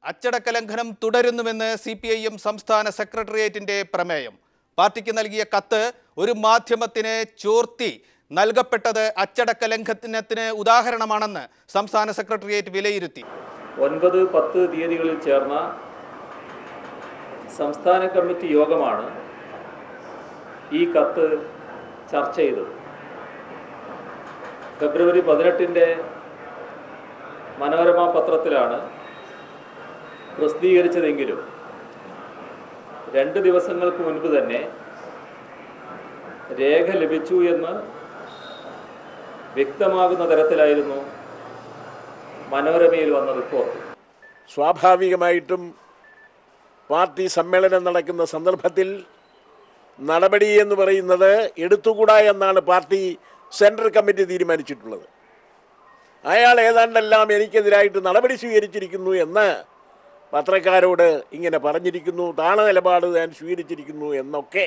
അച്ചടക്ക ലംഘനം തുടരുന്നുവെന്ന് സി പി ഐ എം സംസ്ഥാന സെക്രട്ടേറിയറ്റിന്റെ പ്രമേയം പാർട്ടിക്ക് നൽകിയ കത്ത് ഒരു മാധ്യമത്തിന് ചോർത്തി നൽകപ്പെട്ടത് അച്ചടക്ക ലംഘനത്തിന് ഉദാഹരണമാണെന്ന് സംസ്ഥാന സെക്രട്ടേറിയറ്റ് വിലയിരുത്തി ഒൻപത് പത്ത് തീയതികളിൽ ചേർന്ന സംസ്ഥാന കമ്മിറ്റി യോഗമാണ് ഈ കത്ത് ചർച്ച ചെയ്തത് ഫെബ്രുവരി പതിനെട്ടിൻ്റെ മനോരമ പത്രത്തിലാണ് പ്രസിദ്ധീകരിച്ചതെങ്കിലും രണ്ട് ദിവസങ്ങൾക്ക് മുൻപ് തന്നെ രേഖ ലഭിച്ചു എന്ന് വ്യക്തമാകുന്ന തരത്തിലായിരുന്നു മനോരമയിൽ വന്ന റിപ്പോർട്ട് സ്വാഭാവികമായിട്ടും പാർട്ടി സമ്മേളനം നടക്കുന്ന സന്ദർഭത്തിൽ നടപടി എന്ന് പറയുന്നത് എടുത്തുകൂടാ എന്നാണ് പാർട്ടി സെൻട്രൽ കമ്മിറ്റി തീരുമാനിച്ചിട്ടുള്ളത് അയാൾ ഏതാണ്ടെല്ലാം എനിക്കെതിരായിട്ട് നടപടി സ്വീകരിച്ചിരിക്കുന്നു എന്ന് പത്രക്കാരോട് ഇങ്ങനെ പറഞ്ഞിരിക്കുന്നു താണ നിലപാട് ഞാൻ സ്വീകരിച്ചിരിക്കുന്നു എന്നൊക്കെ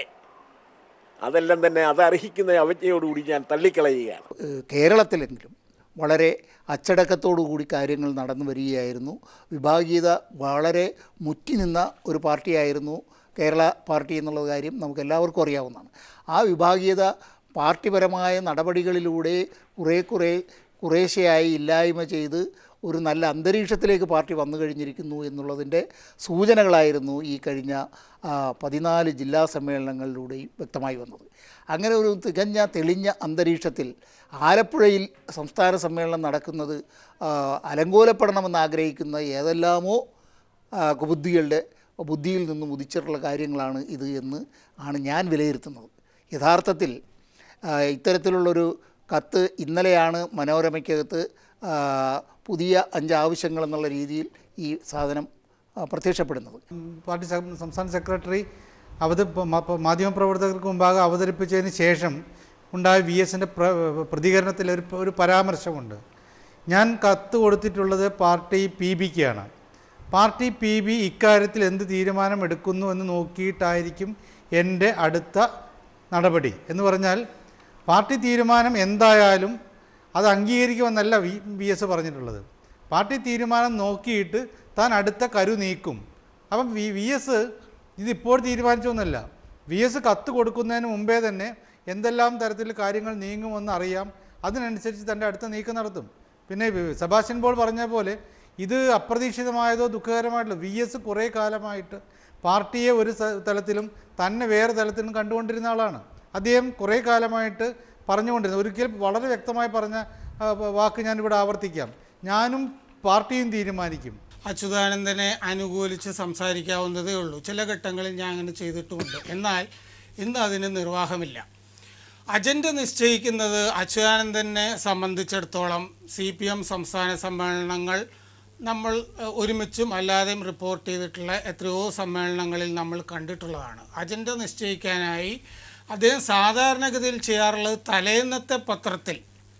അതെല്ലാം തന്നെ അത് അർഹിക്കുന്ന അവജ്ഞയോടുകൂടി ഞാൻ തള്ളിക്കളയുകയാണ് ഏഹ് കേരളത്തിലെങ്കിലും വളരെ അച്ചടക്കത്തോടുകൂടി കാര്യങ്ങൾ നടന്നു വരികയായിരുന്നു വിഭാഗീയത വളരെ മുറ്റി നിന്ന ഒരു പാർട്ടിയായിരുന്നു കേരള പാർട്ടി എന്നുള്ള കാര്യം നമുക്ക് എല്ലാവർക്കും അറിയാവുന്നതാണ് ആ വിഭാഗീയത പാർട്ടിപരമായ നടപടികളിലൂടെ കുറേ കുറേ കുറേശ്ശെയായി ഇല്ലായ്മ ചെയ്ത് ഒരു നല്ല അന്തരീക്ഷത്തിലേക്ക് പാർട്ടി വന്നു കഴിഞ്ഞിരിക്കുന്നു എന്നുള്ളതിൻ്റെ സൂചനകളായിരുന്നു ഈ കഴിഞ്ഞ ആ, പതിനാല് ജില്ലാ സമ്മേളനങ്ങളിലൂടെയും വ്യക്തമായി വന്നത് അങ്ങനെ ഒരു തികഞ്ഞ തെളിഞ്ഞ അന്തരീക്ഷത്തിൽ ആലപ്പുഴയിൽ സംസ്ഥാന സമ്മേളനം നടക്കുന്നത് ആ, അലങ്കോലപ്പെടണമെന്ന് ആഗ്രഹിക്കുന്ന ഏതെല്ലാമോ ആ, കുബുദ്ധികളുടെ ബുദ്ധിയിൽ നിന്നും ഉദിച്ചിട്ടുള്ള കാര്യങ്ങളാണ് ഇത് എന്ന് ആണ് ഞാൻ വിലയിരുത്തുന്നത് യഥാർത്ഥത്തിൽ ആ, ഇത്തരത്തിലുള്ളൊരു കത്ത് ഇന്നലെയാണ് മനോരമയ്ക്കകത്ത് ആ, പുതിയ അഞ്ച് ആവശ്യങ്ങൾ എന്നുള്ള രീതിയിൽ ഈ സാധനം ആ, പ്രത്യക്ഷപ്പെടുന്നത് പാർട്ടി സം- സംസ്ഥാന സെക്രട്ടറി അവത മ- പ- മാധ്യമപ്രവർത്തകർക്ക് മുമ്പാകെ അവതരിപ്പിച്ചതിന് ശേഷം ഉണ്ടായ വി എസിൻ്റെ പ്രതികരണത്തിൽ ഒരു ഒരു പരാമർശമുണ്ട് ഞാൻ കത്ത് കൊടുത്തിട്ടുള്ളത് പാർട്ടി പി ബിക്കാണ് പാർട്ടി പി ബി ഇക്കാര്യത്തിൽ എന്ത് തീരുമാനം എടുക്കുന്നു എന്ന് നോക്കിയിട്ടായിരിക്കും എൻ്റെ അടുത്ത നടപടി എന്ന് പറഞ്ഞാൽ പാർട്ടി തീരുമാനം എന്തായാലും അത് അംഗീകരിക്കുമെന്നല്ല വി വി എസ് പറഞ്ഞിട്ടുള്ളത് പാർട്ടി തീരുമാനം നോക്കിയിട്ട് താൻ അടുത്ത കരു നീക്കും അപ്പം വി വി എസ് ഇതിപ്പോൾ തീരുമാനിച്ചൊന്നുമല്ല വി എസ് കത്ത് കൊടുക്കുന്നതിന് മുമ്പേ തന്നെ എന്തെല്ലാം തരത്തിൽ കാര്യങ്ങൾ നീങ്ങുമെന്ന് അറിയാം അതിനനുസരിച്ച് തൻ്റെ അടുത്ത നീക്കം നടത്തും പിന്നെ വി- സെബാസ്റ്റ്യൻ പോൾ പറഞ്ഞ പോലെ ഇത് അപ്രതീക്ഷിതമായതോ ദുഃഖകരമായിട്ടുള്ള വി എസ് കുറേ കാലമായിട്ട് പാർട്ടിയെ ഒരു സ- തലത്തിലും തന്നെ വേറെ തലത്തിലും കണ്ടുകൊണ്ടിരുന്ന ആളാണ് അദ്ദേഹം കുറേ കാലമായിട്ട് പറഞ്ഞുകൊണ്ടിരുന്നത് ഒരിക്കൽ വളരെ വ്യക്തമായി പറഞ്ഞ ആ, വാക്ക് ഞാനിവിടെ ആവർത്തിക്കാം ഞാനും പാർട്ടിയും തീരുമാനിക്കും അച്യുതാനന്ദനെ അനുകൂലിച്ച് സംസാരിക്കാവുന്നതേ ഉള്ളൂ ചില ഘട്ടങ്ങളിൽ ഞാൻ അങ്ങനെ ചെയ്തിട്ടുമുണ്ട് എന്നാൽ ഇന്ന് അതിന് നിർവാഹമില്ല അജണ്ട നിശ്ചയിക്കുന്നത് അച്യുതാനന്ദനെ സംബന്ധിച്ചിടത്തോളം സി പി എം സംസ്ഥാന സമ്മേളനങ്ങൾ നമ്മൾ ഏഹ്, ഒരുമിച്ചും അല്ലാതെയും റിപ്പോർട്ട് ചെയ്തിട്ടുള്ള എത്രയോ സമ്മേളനങ്ങളിൽ നമ്മൾ കണ്ടിട്ടുള്ളതാണ് അജണ്ട നിശ്ചയിക്കാനായി അദ്ദേഹം സാധാരണഗതിയിൽ ചെയ്യാറുള്ളത് തലേന്നത്തെ പത്രത്തിൽ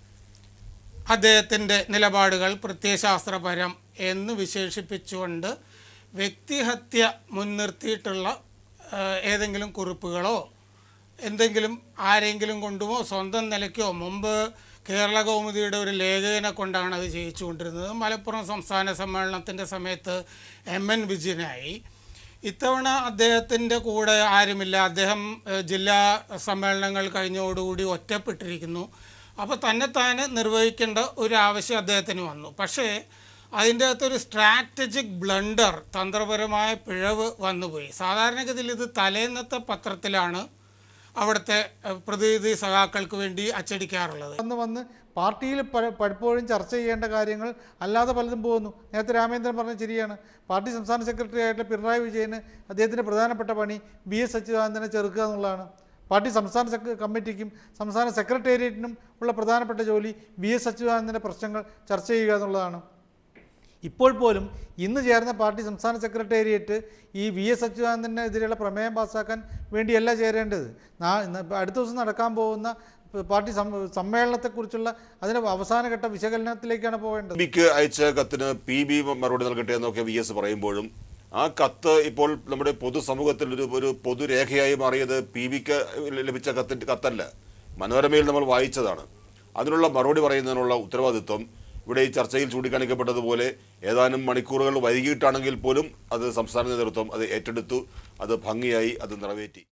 അദ്ദേഹത്തിൻ്റെ നിലപാടുകൾ പ്രത്യയശാസ്ത്രപരം എന്ന് വിശേഷിപ്പിച്ചുകൊണ്ട് വ്യക്തിഹത്യ മുൻനിർത്തിയിട്ടുള്ള ആ, ഏതെങ്കിലും കുറിപ്പുകളോ എന്തെങ്കിലും ആരെങ്കിലും കൊണ്ടുമോ സ്വന്തം നിലയ്ക്കോ മുമ്പ് കേരള കൗമുദിയുടെ ഒരു ലേഖകനെ കൊണ്ടാണ് അത് ചെയ്യിച്ചുകൊണ്ടിരുന്നത് മലപ്പുറം സംസ്ഥാന സമ്മേളനത്തിൻ്റെ സമയത്ത് എം എൻ വിജയനായി ഇത്തവണ അദ്ദേഹത്തിൻ്റെ കൂടെ ആരുമില്ല അദ്ദേഹം ഏഹ്, ജില്ലാ സമ്മേളനങ്ങൾ കഴിഞ്ഞോടുകൂടി ഒറ്റപ്പെട്ടിരിക്കുന്നു അപ്പോൾ തന്നെത്താനെ നിർവഹിക്കേണ്ട ഒരു ആവശ്യം അദ്ദേഹത്തിന് വന്നു പക്ഷേ അതിൻ്റെ അകത്തൊരു സ്ട്രാറ്റജിക് ബ്ലണ്ടർ തന്ത്രപരമായ പിഴവ് വന്നുപോയി സാധാരണഗതിയിൽ ഇത് തലേന്നത്തെ പത്രത്തിലാണ് അവിടുത്തെ ഏഹ്, പ്രതിനിധി സഖാക്കൾക്ക് വേണ്ടി അച്ചടിക്കാറുള്ളത് വന്ന് വന്ന് പാർട്ടിയിൽ പല- പലപ്പോഴും ചർച്ച ചെയ്യേണ്ട കാര്യങ്ങൾ അല്ലാതെ പലതും പോകുന്നു നേരത്തെ രാമേന്ദ്രൻ പറഞ്ഞത് ശരിയാണ് പാർട്ടി സംസ്ഥാന സെക്രട്ടറി ആയിട്ടുള്ള പിണറായി വിജയന് അദ്ദേഹത്തിൻ്റെ പ്രധാനപ്പെട്ട പണി ബി എസ് അച്യുതാനന്ദനെ ചെറുക്കുക എന്നുള്ളതാണ് പാർട്ടി സംസ്ഥാന സെക്ര കമ്മിറ്റിക്കും സംസ്ഥാന സെക്രട്ടേറിയറ്റിനും ഉള്ള പ്രധാനപ്പെട്ട ജോലി ബി എസ് അച്യുതാനന്ദൻ്റെ പ്രശ്നങ്ങൾ ചർച്ച ചെയ്യുക എന്നുള്ളതാണ് ഇപ്പോൾ പോലും ഇന്ന് ചേർന്ന പാർട്ടി സംസ്ഥാന സെക്രട്ടേറിയറ്റ് ഈ വി എസ് അച്യുതാനന്ദനെതിരെയുള്ള പ്രമേയം പാസ്സാക്കാൻ വേണ്ടിയല്ല ചേരേണ്ടത് നാ- ഇന്ന് ഇപ്പം അടുത്ത ദിവസം നടക്കാൻ പോകുന്ന പാർട്ടി സം- സമ്മേളനത്തെക്കുറിച്ചുള്ള അതിൻ്റെ അവസാനഘട്ട വിശകലനത്തിലേക്കാണ് പോവേണ്ടത് ബിക്ക് അയച്ച കത്തിന് പി ബി മറുപടി നൽകട്ടെ എന്നൊക്കെ വി എസ് പറയുമ്പോഴും ആ കത്ത് ഇപ്പോൾ നമ്മുടെ പൊതുസമൂഹത്തിൽ ഒരു ഒരു പൊതുരേഖയായി മാറിയത് പി ബിക്ക് ലഭിച്ച കത്തിന്റെ കത്തല്ല മനോരമയിൽ നമ്മൾ വായിച്ചതാണ് അതിനുള്ള മറുപടി പറയുന്നതിനുള്ള ഉത്തരവാദിത്വം ഇവിടെ ഈ ചർച്ചയിൽ ചൂണ്ടിക്കാണിക്കപ്പെട്ടതുപോലെ ഏതാനും മണിക്കൂറുകൾ വൈകിട്ടാണെങ്കിൽ പോലും അത് സംസ്ഥാന നേതൃത്വം അത് ഏറ്റെടുത്തു അത് ഭംഗിയായി അത് നിറവേറ്റി